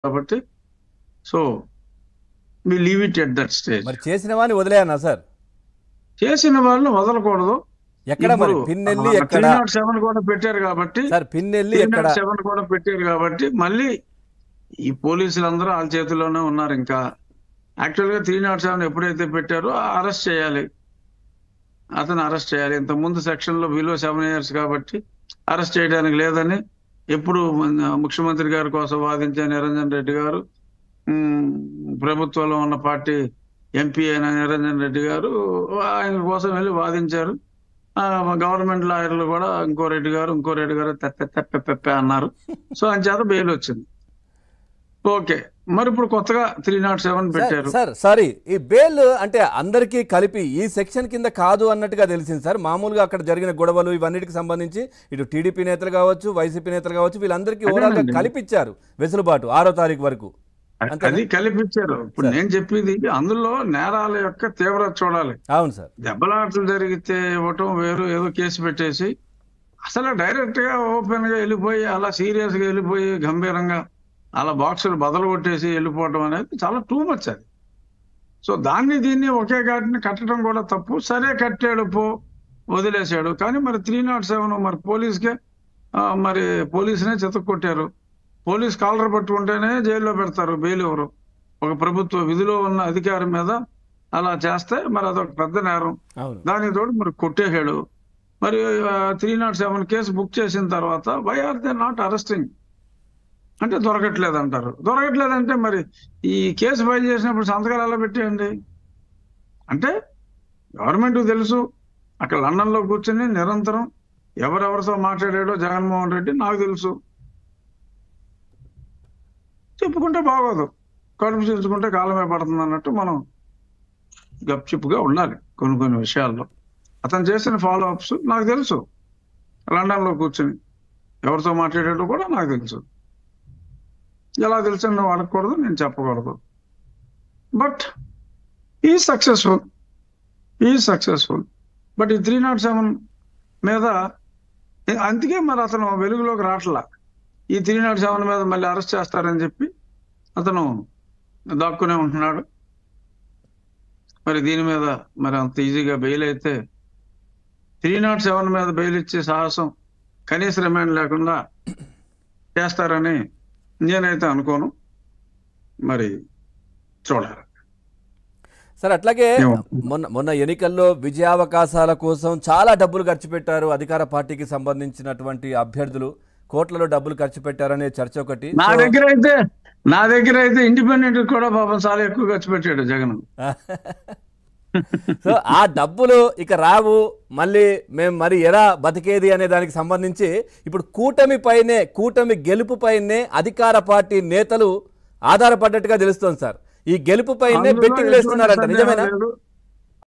కాబట్టి so we leave it at that stage మరి చేసిన వాడిని వదిలేయన్నా సార్ చేసిన వాళ్ళని వదలకూడదు ఎక్కడ మరి పిన్నెల్లి త్రీ ఎక్కడ నాట్ సెవెన్ కూడా పెట్టారు కాబట్టి సార్ పిన్నెల్లి త్రీ ఎక్కడ నాట్ సెవెన్ కూడా పెట్టారు కాబట్టి మళ్ళీ ఈ పోలీసులందరూ వాళ్ళ చేతిలోనే ఉన్నారు ఇంకా యాక్చువల్ గా త్రీ నాట్ సెవెన్ ఎప్పుడైతే పెట్టారో అరెస్ట్ చేయాలి అతను అరెస్ట్ చేయాలి ఇంత ముందు సెక్షన్ లో బిలో సెవెన్ ఇయర్స్ కాబట్టి అరెస్ట్ చేయడానికి లేదని ఎప్పుడు మన ముఖ్యమంత్రి గారి కోసం వాదించే నిరంజన్ రెడ్డి గారు ఉమ్, ప్రభుత్వంలో ఉన్న పార్టీ ఎంపీ అయిన నిరంజన్ రెడ్డి గారు ఆయన కోసం వెళ్ళి వాదించారు ఆ, గవర్నమెంట్ లాయర్లు కూడా ఇంకో రెడ్డి గారు ఇంకో రెడ్డి గారు తెప్ప తెప్ప పెప్పే అన్నారు సో ఆయన చేత బెయిల్ వచ్చింది ఓకే మరి ఇప్పుడు కొత్తగా త్రీ నాట్ సెవెన్ సార్, పెట్టారు సార్ సారీ ఈ బెయిల్ అంటే అందరికీ కలిపి ఈ సెక్షన్ కింద కాదు అన్నట్టుగా తెలిసింది సార్ మామూలుగా అక్కడ జరిగిన గొడవలు ఇవన్నిటికి సంబంధించి ఇటు టీడీపీ నేతలు కావచ్చు వైసీపీ నేతలు కావచ్చు వీళ్ళందరికీ ఓవరాల్ గా అదేనండి. కలిపిచ్చారు వెసులుబాటు ఆరో తారీఖు వరకు అంతేనా? అది కల్పించారు ఇప్పుడు సార్. నేను చెప్పేది అందులో నేరాల యొక్క తీవ్రత చూడాలి అవును సార్ దెబ్బలాటలు జరిగితే ఇవ్వటం వేరు ఏదో కేసు పెట్టేసి అసలు డైరెక్ట్ గా ఓపెన్ గా వెళ్ళిపోయి అలా సీరియస్ గా వెళ్ళిపోయి గంభీరంగా అలా బాక్సులు బదలు కొట్టేసి వెళ్ళిపోవటం అనేది చాలా టూ మచ్ అది సో దాన్ని దీన్ని ఒకే ఘాటిని కట్టడం కూడా తప్పు సరే కట్టాడు పో వదిలేశాడు కానీ మరి త్రీ నాట్ సెవెన్ మరి పోలీస్కే ఆ, మరి పోలీసునే చెతక్కొట్టారు పోలీస్ కాలర్ పట్టుకుంటేనే జైల్లో పెడతారు బెయిల్ ఎవరు ఒక ప్రభుత్వ విధిలో ఉన్న అధికారి మీద అలా చేస్తే మరి అదొక పెద్ద నేరం అవును దానికి తోడు మరి కొట్టేశాడు మరి three not seven case book చేసిన తర్వాత why are they not arresting అంటే దొరకట్లేదు అంటారు దొరకట్లేదంటే మరి ఈ కేసు ఫైల్ చేసినప్పుడు సంతకాలు ఎలా పెట్టేయండి అంటే గవర్నమెంట్ తెలుసు అక్కడ లండన్ లో కూర్చొని నిరంతరం ఎవరెవరితో మాట్లాడాడో జగన్మోహన్ రెడ్డి నాకు తెలుసు చెప్పుకుంటే బాగోదు కడుపు చేర్చుకుంటే కాలమే పడుతుంది అన్నట్టు మనం గప్చిప్గా ఉండాలి కొన్ని కొన్ని విషయాల్లో అతను చేసిన ఫాలో అప్స్ నాకు తెలుసు లండన్ లో కూర్చుని ఎవరితో మాట్లాడాడో కూడా నాకు తెలుసు ఎలా తెలుసు నువ్వు అడగకూడదు నేను చెప్పకూడదు బట్ ఈ సక్సెస్ఫుల్ ఈ సక్సెస్ఫుల్ బట్ ఈ త్రీ నాట్ సెవెన్ మీద అందుకే మరి అతను వెలుగులోకి రావట్లా ఈ త్రీ నాట్ సెవెన్ మీద మళ్ళీ అరెస్ట్ చేస్తారని చెప్పి అతను దాక్కునే ఉంటున్నాడు మరి దీని మీద మరి అంత ఈజీగా బెయిల్ అయితే త్రీ నాట్ సెవెన్ మీద బెయిల్ ఇచ్చే సాహసం కనీస రిమాండ్ లేకుండా చేస్తారని నేనైతే అనుకోను మరి చూడాలి సార్ అట్లాగే ఏమో. మొన్న మొన్న ఎన్నికల్లో విజయావకాశాల కోసం చాలా డబ్బులు ఖర్చు పెట్టారు అధికార పార్టీకి సంబంధించినటువంటి అభ్యర్థులు కోట్లలో డబ్బులు ఖర్చు పెట్టారనే చర్చ ఒకటి నా సో- దగ్గర అయితే నా దగ్గర అయితే ఇండిపెండెంట్ కూడా పాపం చాలా ఎక్కువ ఖర్చు పెట్టాడు జగన్ సో ఆ డబ్బులు ఇక రావు మళ్ళీ మేము మరి ఎలా బతికేది అనే దానికి సంబంధించి ఇప్పుడు కూటమి పైనే కూటమి గెలుపు పైనే అధికార పార్టీ నేతలు ఆధారపడ్డట్టుగా తెలుస్తోంది సార్ ఈ గెలుపు పైనే అందులో బెట్టింగ్ వేస్తున్నారంట ఎటువంటి నిజమేనా సందేహం లేదు.